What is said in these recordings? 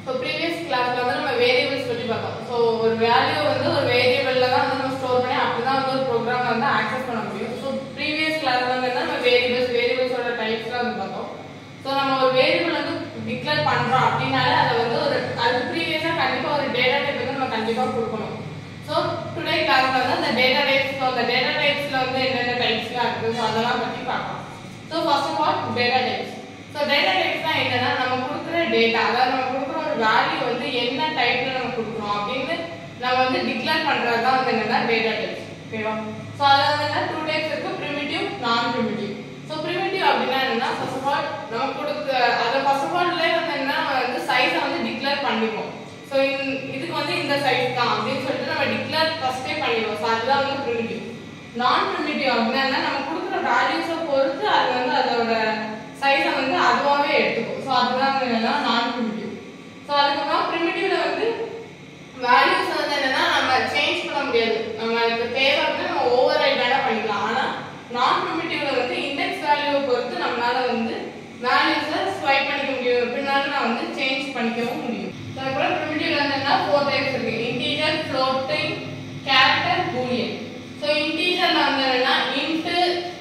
so previous கிளாஸ்ல வந்து நம்ம வேரியபிள்ஸ் பற்றி பார்த்தோம் ஸோ ஒரு வேல்யூ வந்து ஒரு வேரியபிள்ல தான் வந்து நம்ம ஸ்டோர் பண்ணி அப்படிதான் வந்து ஒரு ப்ரோக்ராம் வந்து ஆக்சஸ் பண்ண முடியும் ஸோ ப்ரீவியஸ் கிளாஸ்ல வந்து நம்ம வேரியபிள்ஸ் வேரியபிள்ஸோட டைப்ஸ்லாம் வந்து பார்த்தோம் ஸோ நம்ம ஒரு வேரியபிள் வந்து டிக்ளேர் பண்றோம் அப்படின்னாலே அதை வந்து ஒரு அதுக்கு ப்ரீவியஸாக கண்டிப்பாக ஒரு டேட்டா டைப் வந்து நம்ம கண்டிப்பாக கொடுக்கணும் ஸோ டுடே கிளாஸ்ல வந்து அந்த டேட்டா டைப்ஸ் ஸோ அந்த டேட்டா டைப்ஸ்ல வந்து என்னென்ன டைப்ஸ்லாம் இருக்குது ஸோ அதெல்லாம் பற்றி பார்க்கலாம் so first of all data types so data டைப்ஸ்னா என்னன்னா நம்ம கொடுக்குற டேட்டா அதாவது நம்ம கொடுக்குற ஒரு வேல்யூ வந்து என்ன டைப்ல நம்ம கொடுக்குறோம் அப்படின்னு நம்ம வந்து டிக்ளேர் பண்றது தான் வந்து என்னன்னா டேட்டா டைப்ஸ் ஓகேவா ஸோ அதில் வந்து என்ன டூ டைப்ஸ் இருக்கு primitive non primitive so primitive அப்படின்னா என்னன்னா ஃபர்ஸ்ட் ஆஃப் ஆல் நம்ம கொடுக்க அதை ஃபர்ஸ்ட் ஆஃப் ஆல்லே வந்து என்ன நம்ம வந்து சைஸை வந்து டிக்ளேர் பண்ணிப்போம் ஸோ இதுக்கு வந்து இந்த சைஸ் தான் அப்படின்னு சொல்லிட்டு நம்ம டிக்ளேர் ஃபர்ஸ்டே பண்ணிடுவோம் ஸோ அதுதான் வந்து ப்ரிமிட்டிவ் நான் ப்ரிமிட்டிவ் அப்படின்னா என்ன, நம்ம கொடுக்குற வேல்யூஸை பொறுத்து அது வந்து அதோட சைஸை வந்து அதுவாகவே எடுத்துக்கும் ஸோ அதுதான் வந்து என்னன்னா நான் ப்ரிமிட்டிவ் ஸோ அதுக்கப்புறம் ப்ரிமிட்டிவ்ல வந்து வேல்யூஸ் வந்து என்னன்னா நம்ம சேஞ்ச் பண்ண முடியாது நம்மளுக்கு தேவை வந்து நம்ம ஓவர் ரைட் வேணா பண்ணிக்கலாம் ஆனா நான் ப்ரிமிட்டிவ்ல வந்து இண்டெக்ஸ் வேல்யூவை பொறுத்து நம்மளால வந்து வேல்யூஸை ஸ்வைப் பண்ணிக்க முடியும் பின்னால நான் வந்து சேஞ்ச் பண்ணிக்கவும் முடியும் ஸோ அதுக்கப்புறம் ப்ரிமிட்டிவ்ல வந்து என்ன ஃபோர் டைப்ஸ் இருக்கு integer floating character boolean so இன்டீஜர்ல வந்து என்னன்னா int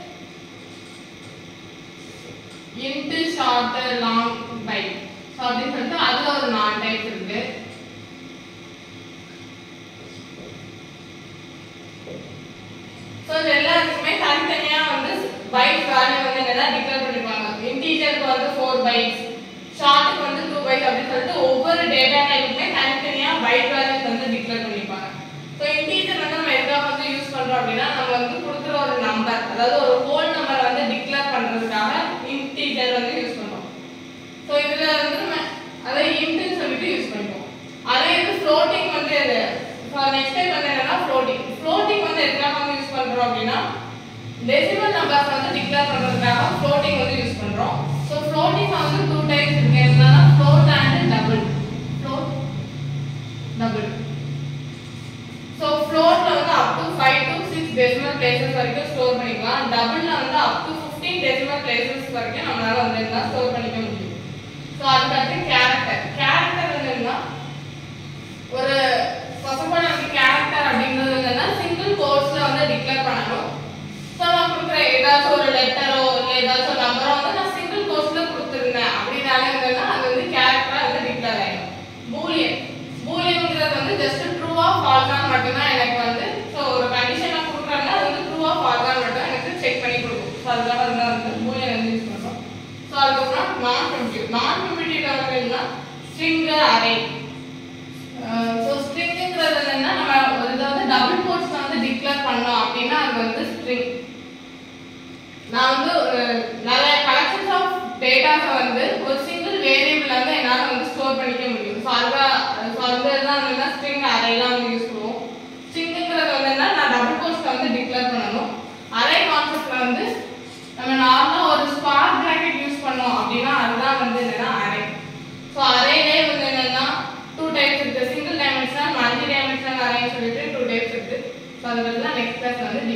int short long byte so அப்படின்னு சொல்லிட்டு அதுல ஒரு நான் டைப் இருக்கு ஸோ இது எல்லாருக்குமே தனித்தனியா வந்து பைட் வேல்யூ வந்து என்னன்னா டிக்ளேர் பண்ணிருப்பாங்க இன்டீஜருக்கு வந்து ஃபோர் பைட்ஸ் ஷார்ட்டுக்கு வந்து டூ பைட் அப்படின்னு சொல்லிட்டு ஒவ்வொரு டேட்டா டைப்புமே தனித்தனியா பைட் வேல்யூஸ் வந்து டிக்ளேர் பண்ணிருப்பாங்க ஸோ இன்டீஜர் வந்து நம்ம எதுக்காக வந்து யூஸ் பண்றோம் அப்படின்னா நம்ம வந்து கொடுக்குற ஒரு நம்பர் அதாவது ஒரு ஹோல் நம்பர் வந்து டிக்ளேர் பண்றதுக்காக இன்டீஜர் வந்து யூஸ் பண்றோம் ஸோ இதுல வந்து நம்ம அதை இன்ட்னு சொல்லிட்டு யூஸ் பண்ணிப்போம் அதே இது ஃப்ளோட்டிங் வந்து இது நெக்ஸ்ட் டைம் வந்து என்னன்னா ஃப்ளோட்டிங் ஃப்ளோட்டிங் வந்து எதுக்காக வந்து யூஸ் பண்றோம் அப்படின்னா டெசிமல் நம்பர்ஸ் வந்து டிக்ளேர் பண்றதுக்காக ஃப்ளோட்டிங் வந்து யூஸ் பண்றோம் ஸோ ஃப்ளோட்டிங் வந்து டூ டைப்ஸ் இருக்கு என்னன்னா float and double float double so ஃப்ளோட்ல வந்து up to five to six decimal places வரைக்கும் ஸ்டோர் பண்ணிக்கலாம் டபுள்ல வந்து up to fifteen decimal places வரைக்கும் நம்மளால வந்து என்ன ஸ்டோர் பண்ணிக்க முடியும் ஸோ அதுக்கடுத்து கேரக்டர் கேரக்டர் வந்து என்ன ஒரு ஃபர்ஸ்ட் ஆஃப் ஆல் நமக்கு கேரக்டர் அப்படிங்கிறது என்னன்னா சிங்கிள் கோர்ஸ்ல வந்து டிக்ளேர் பண்ணணும் ஸோ நான் கொடுக்குற ஏதாச்சும் ஒரு லெட்டரோ இல்லை ஏதாச்சும் ஒரு நம்பரோ வந்து நான் சிங்கிள் கோர்ஸ்ல கொடுத்துருந்தேன் அப்படின்னாலே இருந்ததுன்னா அது வந்து கேரக்டரா வந்து டிக்ளேர் ஆயிடும் பூலியன் பூலியன்ங்கிறது வந்து ஜஸ்ட் ட்ரூவா ஃபால்ஸான்னு மட்டும்தான் எனக்கு வந்து ஸோ ஒரு கண்டிஷன் நான் கொடுக்குறாங்க அது வந்து ட்ரூவா ஃபால்ஸான்னு மட்டும் எனக்கு செக் பண்ணி கொடுக்கும் ஸோ அதுக்காக தான் வந்து பூலியன் வந்து யூஸ் பண்ணுறோம் ஸோ அதுக்கப்புறம் நான் ப்ரிமிட்டிவ் நான் ப்ரிமிட்டிவ்ல வந்து என்ன ஸ்ட்ரிங் அரே ஸோ ஸ்ட்ரிங்ங்கிறது என்னன்னா நம்ம ஒரு இதை வந்து டபுள் கோட்ஸ் வந்து டிக்ளேர் பண்ணோம் அப்படின்னா அது வந்து ஸ்ட்ரிங் நான் வந்து ஒரு நிறைய கலெக்ஷன்ஸ் ஆஃப் டேட்டாஸை வந்து ஒரு சிங்கிள் வேரியபிள் வந்து என்னால் வந்து ஸ்டோர் பண்ணிக்க முடியும் ஸோ அதுதான் ஸோ அந்த இதுதான் வந்து ஸ்ட்ரிங் அரைலாம் வந்து யூஸ் பண்ணுவோம் ஸ்ட்ரிங்கிறது வந்து என்ன நான் டபுள் கோட்ஸ் வந்து டிக்ளேர் பண்ணணும் அரே கான்செப்ட்ல வந்து நம்ம நார்மலா ஒரு ஸ்பார் பிராக்கெட் யூஸ் பண்ணோம் அப்படின்னா அதுதான் வந்து என்னன்னா அரே ஸோ அரேலே வந்து என்னன்னா டூ டைப்ஸ் இருக்கு சிங்கிள் டைமென்ஷனல் மல்டி டைமென்ஷனல் அரேன்னு சொல்லிட்டு டூ டைப்ஸ் இருக்கு ஸோ அதை பற்றி தான் நெக்ஸ்ட் கிளாஸ் வந்து